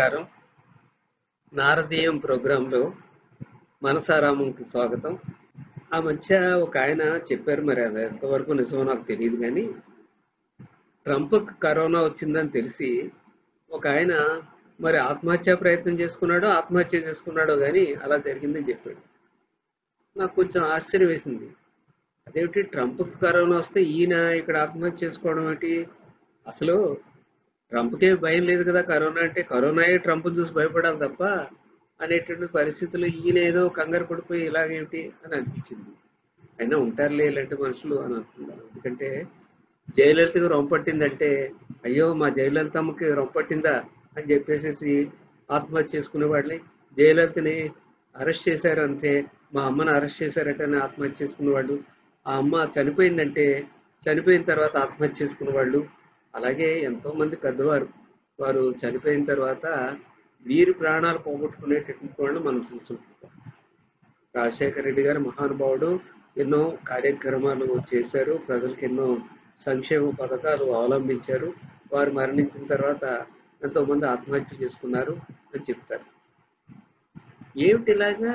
నమస్కారం నారదీయం ప్రోగ్రాంలో మనసారామంకి స్వాగతం ఆ మధ్య ఒక ఆయన చెప్పారు మరి అది ఎంతవరకు నిజమో నాకు తెలియదు కానీ ట్రంప్కి కరోనా వచ్చిందని తెలిసి ఒక ఆయన మరి ఆత్మహత్య ప్రయత్నం చేసుకున్నాడో ఆత్మహత్య చేసుకున్నాడో కానీ అలా జరిగిందని చెప్పాడు నాకు కొంచెం ఆశ్చర్యం వేసింది అదేమిటి ట్రంప్కి కరోనా వస్తే ఈయన ఇక్కడ ఆత్మహత్య చేసుకోవడం ఏంటి అసలు ట్రంప్కే భయం లేదు కదా కరోనా అంటే కరోనాయే ట్రంప్ చూసి భయపడాలి తప్ప అనేటువంటి పరిస్థితుల్లో ఈయన ఏదో కంగారు పడిపోయి ఇలాగేమిటి అని అనిపించింది అయినా ఉంటారులే ఇలాంటి మనుషులు అని అనుకున్నాను ఎందుకంటే జయలలితకు రొంపట్టిందంటే అయ్యో మా జయలలితమ్మకి రొంపట్టిందా అని చెప్పేసి ఆత్మహత్య చేసుకునే వాళ్ళని జయలలితని అరెస్ట్ చేశారు అంతే మా అమ్మని అరెస్ట్ చేశారట అని ఆత్మహత్య చేసుకునే వాళ్ళు ఆ అమ్మ చనిపోయిందంటే చనిపోయిన తర్వాత ఆత్మహత్య చేసుకునే వాళ్ళు అలాగే ఎంతో మంది పెద్దవారు వారు చనిపోయిన తర్వాత వీరి ప్రాణాలు పోగొట్టుకునేటటువంటి వాళ్ళు మనం చూస్తుంటాం రాజశేఖర రెడ్డి గారు మహానుభావుడు ఎన్నో కార్యక్రమాలు చేశారు ప్రజలకు ఎన్నో సంక్షేమ పథకాలు అవలంబించారు వారు మరణించిన తర్వాత ఎంతో మంది ఆత్మహత్య చేసుకున్నారు అని చెప్తారు ఏమిటి ఇలాగా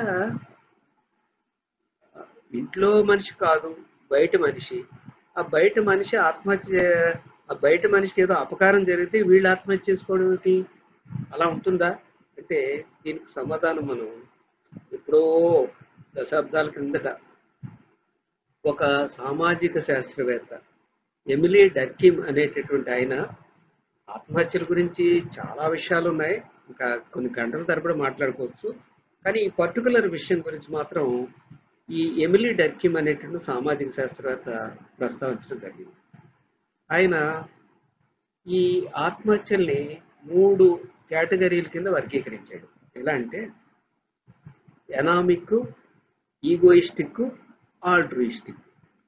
ఇంట్లో మనిషి కాదు బయట మనిషి ఆ బయట మనిషి ఆత్మహత్య చే- ఆ బయట మనిషికి ఏదో అపకారం జరిగితే వీళ్ళు ఆత్మహత్య చేసుకోవడం ఏంటి అలా ఉంటుందా అంటే దీనికి సమాధానం మనం ఎప్పుడో దశాబ్దాల క్రిందట ఒక సామాజిక శాస్త్రవేత్త ఎమిలీ డర్కిమ్ అనేటటువంటి ఆయన ఆత్మహత్యల గురించి చాలా విషయాలు ఉన్నాయి ఇంకా కొన్ని గంటల తరబడి మాట్లాడుకోవచ్చు కానీ ఈ పర్టికులర్ విషయం గురించి మాత్రం ఈ ఎమిలీ డర్కిమ్ అనేటువంటి సామాజిక శాస్త్రవేత్త ప్రస్తావించడం జరిగింది ఆయన ఈ ఆత్మహత్యల్ని మూడు కేటగిరీల కింద వర్గీకరించాడు ఎలా అంటే ఎనామిక్ ఈగోయిస్టిక్ ఆల్ట్రూయిస్టిక్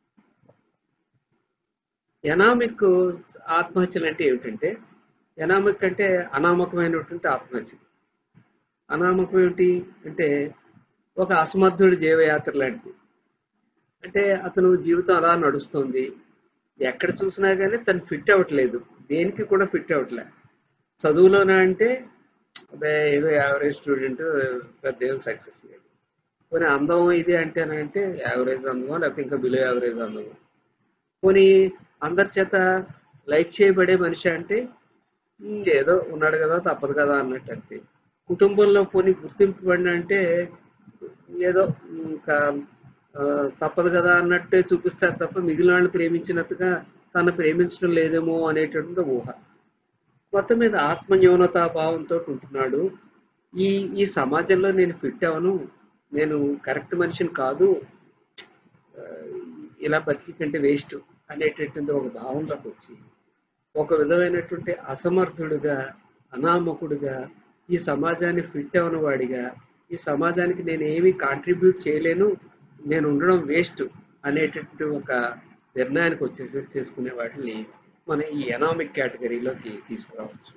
ఎనామిక్ ఆత్మహత్యలు అంటే ఏమిటంటే ఎనామిక్ అంటే అనామకమైనటువంటి ఆత్మహత్యలు అనామకం ఏమిటి అంటే ఒక అసమర్థుడి జీవయాత్ర లాంటిది అంటే అతను జీవితం అలా నడుస్తుంది ఎక్కడ చూసినా కానీ తను ఫిట్ అవ్వట్లేదు దేనికి కూడా ఫిట్ అవ్వట్లే చదువులోనా అంటే అదే ఏదో యావరేజ్ స్టూడెంట్ పెద్ద ఏం సక్సెస్ లేదు పోనీ అందం ఇది అంటేనంటే యావరేజ్ అందమో లేకపోతే ఇంకా బిలో యావరేజ్ అందమో పోనీ అందరి చేత లైక్ చేయబడే మనిషి అంటే "ఉమ్, ఏదో ఉన్నాడు కదా తప్పదు కదా అన్నట్టు అంతే కుటుంబంలో పోనీ గుర్తింపు పడిన అంటే ఏదో ఇంకా ఆ, తప్పదు కదా అన్నట్టే చూపిస్తారు తప్ప మిగిలిన వాళ్ళని ప్రేమించినట్టుగా తను ప్రేమించడం లేదేమో అనేటటువంటి ఊహ మొత్తం మీద ఆత్మన్యూనతా భావంతో ఉంటున్నాడు ఈ ఈ సమాజంలో నేను ఫిట్ అవను నేను కరెక్ట్ మనిషిని కాదు ఆ, ఇలా బతికి కంటే వేస్ట్ అనేటటువంటి ఒక భావంలోకి వచ్చి ఒక విధమైనటువంటి అసమర్థుడుగా అనామకుడుగా ఈ సమాజాన్ని ఫిట్ అవని వాడిగా ఈ సమాజానికి నేను ఏమీ కాంట్రిబ్యూట్ చేయలేను నేను ఉండడం వేస్ట్ అనేటటువంటి ఒక నిర్ణయానికి వచ్చేసేసి చేసుకునే వాటిని మన ఈ ఎనామిక్ కేటగిరీలోకి తీసుకురావచ్చు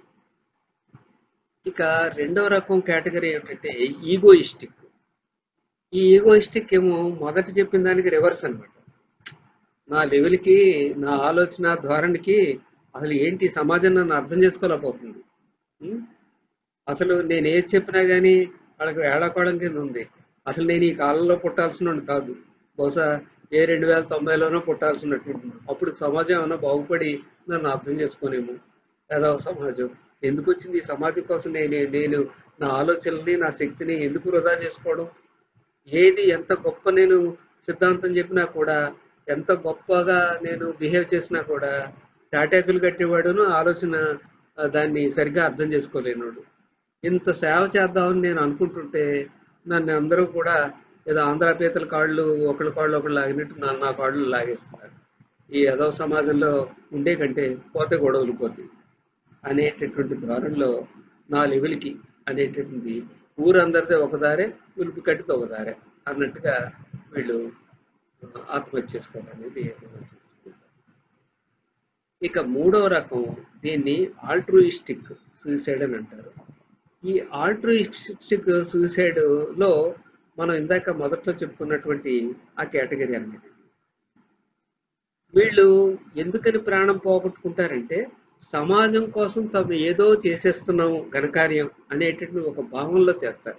ఇక రెండవ రకం కేటగిరీ ఏమిటంటే ఈగోయిస్టిక్ ఈ ఈగోయిస్టిక్ ఏమో మొదట చెప్పిన దానికి రివర్స్ అన్నమాట నా లెవెల్కి నా ఆలోచన ధోరణికి అసలు ఏంటి సమాజం నన్ను అర్థం చేసుకోలేకపోతుంది ఉం? అసలు నేను ఏది చెప్పినా కానీ వాళ్ళకి వేళాకోవడం కింద ఉంది అసలు నేను ఈ కాలంలో పుట్టాల్సిన కాదు బహుశా ఏ రెండు వేల తొంభైలోనో పుట్టాల్సినటువంటి అప్పుడు సమాజం ఏమైనా బాగుపడి నన్ను అర్థం చేసుకోనేమో ఏదో సమాజం ఎందుకు వచ్చింది ఈ సమాజం కోసం నేను నేను నా ఆలోచనల్ని నా శక్తిని ఎందుకు వృధా చేసుకోవడం ఏది ఎంత గొప్ప నేను సిద్ధాంతం చెప్పినా కూడా ఎంత గొప్పగా నేను బిహేవ్ చేసినా కూడా తాటాకులు కట్టేవాడును ఆలోచన ఆ, దాన్ని సరిగ్గా అర్థం చేసుకోలేనోడు ఇంత సేవ చేద్దామని నేను అనుకుంటుంటే నన్ను అందరూ కూడా ఏదో ఆంధ్ర పీతల కాళ్ళు ఒకళ్ళ కాళ్ళు ఒకళ్ళు లాగినట్టు నా నా కాళ్ళు లాగేస్తున్నారు ఈ ఏదో సమాజంలో ఉండే కంటే పోతే గొడవలు పోతాయి అనేటటువంటి ధోరణిలో నా లెవెల్కి అనేటటువంటి ఊరందరిదే ఒక దారే ఉలుపు కట్టితే ఒక దారే అన్నట్టుగా వీళ్ళు ఆ, ఆత్మహత్య చేసుకోవడం అనేది మనం చూస్తున్నాం. ఇక మూడవ రకం దీన్ని ఆల్ట్రూయిస్టిక్ సూసైడ్ అని అంటారు ఈ ఆల్ట్రూయిస్టిక్ సూసైడ్ లో మనం ఇందాక మొదట్లో చెప్పుకున్నటువంటి ఆ కేటగిరీ అన్నమాట వీళ్ళు ఎందుకని ప్రాణం పోగొట్టుకుంటారంటే సమాజం కోసం తాము ఏదో చేసేస్తున్నాము ఘనకార్యం అనేటటువంటి ఒక భావనలో చేస్తారు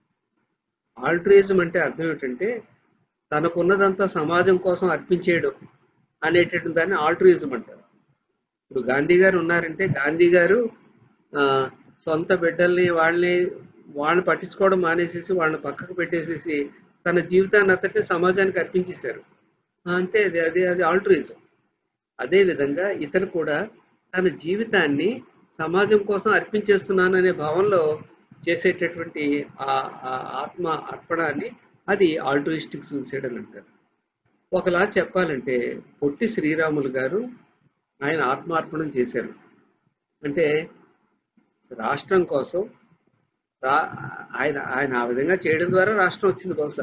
ఆల్ట్రిజం అంటే అర్థం ఏంటంటే తనకున్నదంతా సమాజం కోసం అర్పించేయడం అనేటటువంటి దాన్ని ఆల్ట్రిజం అంటారు ఇప్పుడు గాంధీ గారు ఉన్నారంటే గాంధీ గారు ఆ, సొంత బిడ్డల్ని వాళ్ళని వాళ్ళని పట్టించుకోవడం మానేసేసి వాళ్ళని పక్కకు పెట్టేసేసి తన జీవితాన్ని అంతటి సమాజానికి అర్పించేశారు ఆ, అంతే అది అది అది ఆల్ట్రిజం అదే విధంగా ఇతను కూడా తన జీవితాన్ని సమాజం కోసం అర్పించేస్తున్నాను అనే భావంలో చేసేటటువంటి ఆ ఆ ఆత్మ అర్పణాన్ని అది ఆల్ట్రిస్టిక్ సూసైడ్ అని అంటారు ఒకలా చెప్పాలంటే పొట్టి శ్రీరాములు గారు ఆయన ఆత్మార్పణం చేశారు అంటే రాష్ట్రం కోసం రా ఆయన ఆయన ఆ విధంగా చేయడం ద్వారా రాష్ట్రం వచ్చింది బహుశా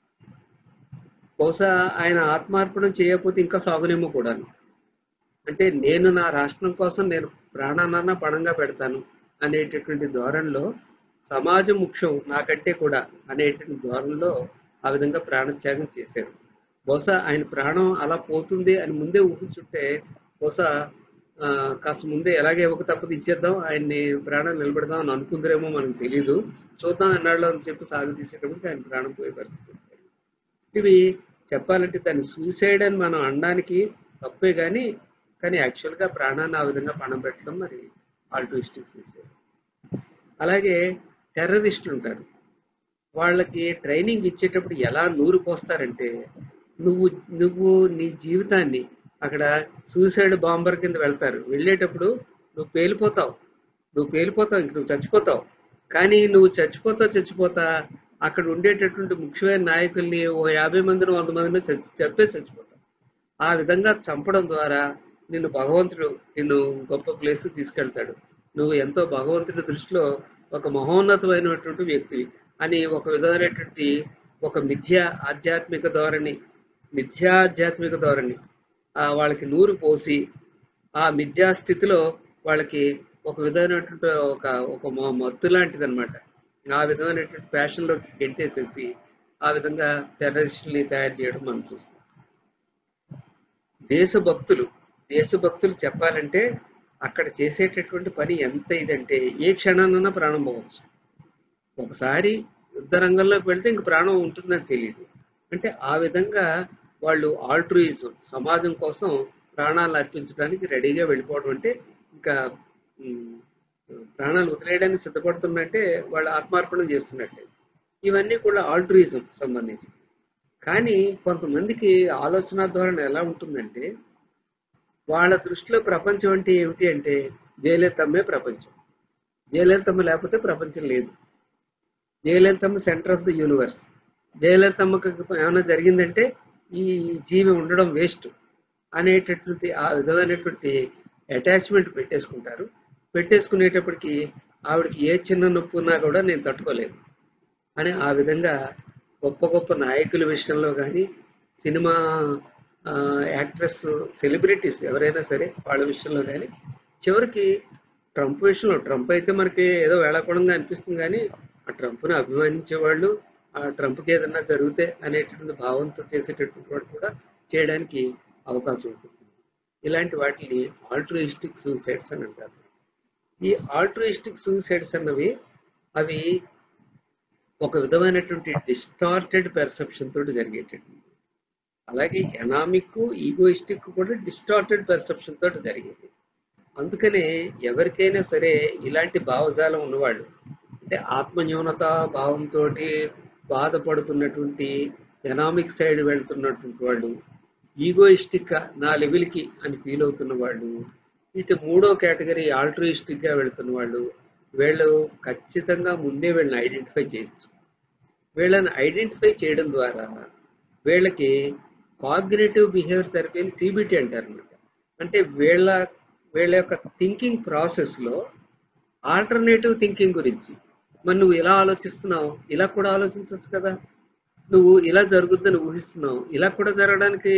బహుశా ఆయన ఆత్మార్పణం చేయకపోతే ఇంకా సాగునేమో కూడాను అంటే నేను నా రాష్ట్రం కోసం నేను ప్రాణాన్న పణంగా పెడతాను అనేటటువంటి ధోరణిలో సమాజం ముఖ్యం నాకంటే కూడా అనేటువంటి ధోరణిలో ఆ విధంగా ప్రాణత్యాగం చేశారు బహుశా ఆయన ప్రాణం అలా పోతుంది అని ముందే ఊహించుంటే బహుశా ఆ, కాస్త ముందే ఎలాగే ఒక తప్పదు ఇచ్చేద్దాం ఆయన్ని ప్రాణం నిలబెడదాం అని అనుకుందరేమో మనకు తెలియదు చూద్దాం ఎన్నాళ్ళు అని చెప్పి సాగు తీసేటప్పటికి ఆయన ప్రాణం పోయే పరిస్థితి వచ్చింది. ఇవి చెప్పాలంటే దాన్ని సూసైడ్ అని మనం అనడానికి తప్పే కానీ కానీ యాక్చువల్గా ప్రాణాన్ని ఆ విధంగా పణం పెట్టడం మరి ఆల్టూయిస్టిక్ సూసైడ్ అలాగే టెర్రరిస్టులు ఉంటారు వాళ్ళకి ట్రైనింగ్ ఇచ్చేటప్పుడు ఎలా నూరు పోస్తారంటే నువ్వు నువ్వు నీ జీవితాన్ని అక్కడ సూసైడ్ బాంబర్ కింద వెళ్తారు వెళ్ళేటప్పుడు నువ్వు పేలిపోతావు నువ్వు పేలిపోతావు ఇంక నువ్వు చచ్చిపోతావు కానీ నువ్వు చచ్చిపోతా చచ్చిపోతా అక్కడ ఉండేటటువంటి ముఖ్యమైన నాయకుల్ని ఓ యాభై మందిని వంద మందిని చచ్చి చెప్పేసి చచ్చిపోతావు ఆ విధంగా చంపడం ద్వారా నిన్ను భగవంతుడు నిన్ను గొప్ప ప్లేస్ తీసుకెళ్తాడు నువ్వు ఎంతో భగవంతుడి దృష్టిలో ఒక మహోన్నతమైనటువంటి వ్యక్తివి అని ఒక విధమైనటువంటి ఒక మిథ్య ఆధ్యాత్మిక ధోరణి మిథ్యా ఆధ్యాత్మిక ధోరణి ఆ వాళ్ళకి నూరు పోసి ఆ మిథ్యా స్థితిలో వాళ్ళకి ఒక విధమైనటువంటి ఒక ఒక మ- మత్తు లాంటిది అనమాట ఆ విధమైనటువంటి ఫ్యాషన్లో గెంటేసేసి ఆ విధంగా టెర్రరిస్టుల్ని తయారు చేయడం మనం చూస్తాం దేశభక్తులు దేశభక్తులు చెప్పాలంటే అక్కడ చేసేటటువంటి పని ఎంత ఇదంటే ఏ క్షణానన్నా ప్రాణం పోవచ్చు ఒకసారి యుద్ధ రంగంలోకి వెళ్తే ఇంక ప్రాణం ఉంటుందని తెలియదు అంటే ఆ విధంగా వాళ్ళు ఆల్ట్రూయిజం సమాజం కోసం ప్రాణాలు అర్పించడానికి రెడీగా వెళ్ళిపోవడం అంటే ఇంకా ఉమ్, ప్రాణాలు వదిలేయడానికి సిద్ధపడుతున్నట్టే వాళ్ళు ఆత్మార్పణం చేస్తున్నట్టే ఇవన్నీ కూడా ఆల్ట్రూయిజం సంబంధించి కానీ కొంతమందికి ఆలోచన ధోరణి ఎలా ఉంటుందంటే వాళ్ళ దృష్టిలో ప్రపంచం అంటే ఏమిటి అంటే జయలలితమ్మే ప్రపంచం జయలలితమ్మ లేకపోతే ప్రపంచం లేదు జయలలితమ్మ సెంటర్ ఆఫ్ ద యూనివర్స్ జయలలితమ్మకి ఏమైనా జరిగిందంటే ఈ జీవి ఉండడం వేస్ట్ అనేటటువంటి ఆ విధమైనటువంటి అటాచ్మెంట్ పెట్టేసుకుంటారు పెట్టేసుకునేటప్పటికి ఆవిడకి ఏ చిన్న నొప్పి ఉన్నా కూడా నేను తట్టుకోలేను అని ఆ విధంగా గొప్ప గొప్ప నాయకుల విషయంలో కానీ సినిమా యాక్ట్రెస్ సెలబ్రిటీస్ ఎవరైనా సరే వాళ్ళ విషయంలో కానీ చివరికి ట్రంప్ విషయంలో ట్రంప్ అయితే మనకి ఏదో వేళాకోళంగా అనిపిస్తుంది కానీ ఆ ట్రంప్ను అభిమానించే వాళ్ళు ఆ ట్రంప్కి ఏదన్నా జరిగితే అనేటటువంటి భావంతో చేసేటటువంటి వాడు కూడా చేయడానికి అవకాశం ఉంటుంది ఇలాంటి వాటిని ఆల్ట్రూయిస్టిక్ సూసైడ్స్ అని అంటారు ఈ ఆల్ట్రూయిస్టిక్ సూసైడ్స్ అన్నవి అవి ఒక విధమైనటువంటి డిస్టార్టెడ్ పెర్సెప్షన్ తోటి జరిగేటటువంటి అలాగే ఎనామిక్ ఈగోయిస్టిక్ కూడా డిస్టార్టెడ్ పెర్సెప్షన్ తోటి జరిగేది అందుకనే ఎవరికైనా సరే ఇలాంటి భావజాలం ఉన్నవాళ్ళు అంటే ఆత్మన్యూనత భావంతో బాధపడుతున్నటువంటి ఎనామిక్ సైడ్ వెళ్తున్నటువంటి వాళ్ళు ఈగోయిస్టిక్ నా లెవెల్కి అని ఫీల్ అవుతున్న వాళ్ళు ఇటు మూడో కేటగిరీ ఆల్ట్రూయిస్టిక్గా వెళ్తున్న వాళ్ళు వీళ్ళు ఖచ్చితంగా ముందే వీళ్ళని ఐడెంటిఫై చేయొచ్చు వీళ్ళని ఐడెంటిఫై చేయడం ద్వారా వీళ్ళకి కాగ్నేటివ్ బిహేవియర్ థెరపీ అని సిబిటి అంటారు అనమాట అంటే వీళ్ళ వీళ్ళ యొక్క థింకింగ్ ప్రాసెస్లో ఆల్టర్నేటివ్ థింకింగ్ గురించి మరి నువ్వు ఇలా ఆలోచిస్తున్నావు ఇలా కూడా ఆలోచించవచ్చు కదా నువ్వు ఇలా జరుగుద్దని ఊహిస్తున్నావు ఇలా కూడా జరగడానికి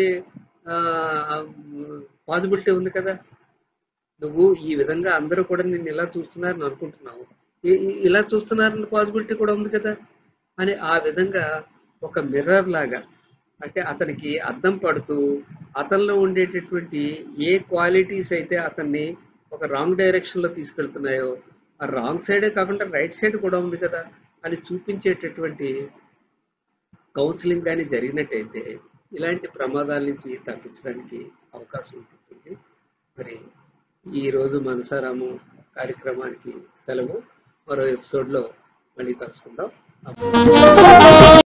పాసిబిలిటీ ఉంది కదా నువ్వు ఈ విధంగా అందరూ కూడా నిన్ను ఇలా చూస్తున్నారని అనుకుంటున్నావు ఇ- ఇ- ఇలా చూస్తున్నారని పాసిబిలిటీ కూడా ఉంది కదా అని ఆ విధంగా ఒక మిర్రర్ లాగా అంటే అతనికి అద్దం పడుతూ అతనిలో ఉండేటటువంటి ఏ క్వాలిటీస్ అయితే అతన్ని ఒక రాంగ్ డైరెక్షన్లో తీసుకెళ్తున్నాయో ఆ రాంగ్ సైడే కాకుండా రైట్ సైడ్ కూడా ఉంది కదా అని చూపించేటటువంటి కౌన్సిలింగ్ కానీ జరిగినట్టయితే ఇలాంటి ప్రమాదాల నుంచి తప్పించడానికి అవకాశం ఉంటుంది మరి ఈరోజు మనసారాము కార్యక్రమానికి సెలవు మరో ఎపిసోడ్లో మళ్ళీ కలుసుకుందాం